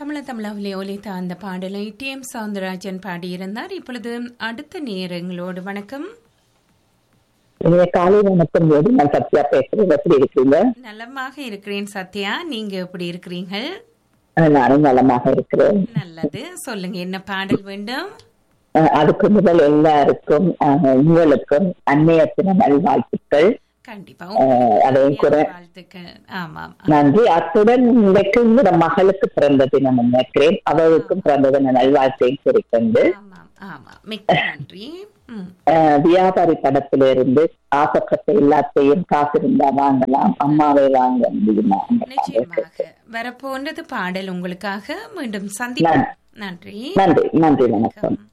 தமிழ தமிழாவிலே ஒலித்த அந்த பாடலை டி எம் சவுந்தரராஜன் பாடியிருந்தார் இப்பொழுது அடுத்த நேரங்களோடு வணக்கம் இனிய காலை வணக்கம் போது நான் சத்யா பேசுறேன் எப்படி இருக்கீங்க நலமாக இருக்கிறேன் சத்யா நீங்க எப்படி இருக்கிறீர்கள் அஹ் நானும் நலமாக இருக்கிறேன் நல்லது சொல்லுங்க என்ன பாடல் வேண்டும் அஹ் அதுக்கு முதல் எல்லாருக்கும் அஹ் உங்களுக்கும் அன்னையத்தின நல்வாழ்த்துக்கள் கண்டிப்பா அஹ் அதையும் கூட வாழ்த்துக்கள் ஆமாம் நன்றி அத்துடன் இன்றைக்கு உங்களோட மகளுக்கு பிறந்த தினம் நினைக்கிறேன் அவளுக்கும் பிறந்த தின நல்வாழ்த்தையும் குறிக்கொண்டு ஆமாம் ஆமாம் மிக்க நன்றி ம் அஹ் வியாபாரி படத்திலிருந்து ஆசைப்பட்ட எல்லாத்தையும் காசு இருந்தா வாங்கலாம் அம்மாவை வாங்க முடியுமா அந்த பாடல். நிச்சயமாக வரப்போன்றது பாடல் உங்களுக்காக மீண்டும் சந்திப்போம் நன்றி நன்றி நன்றி வணக்கம்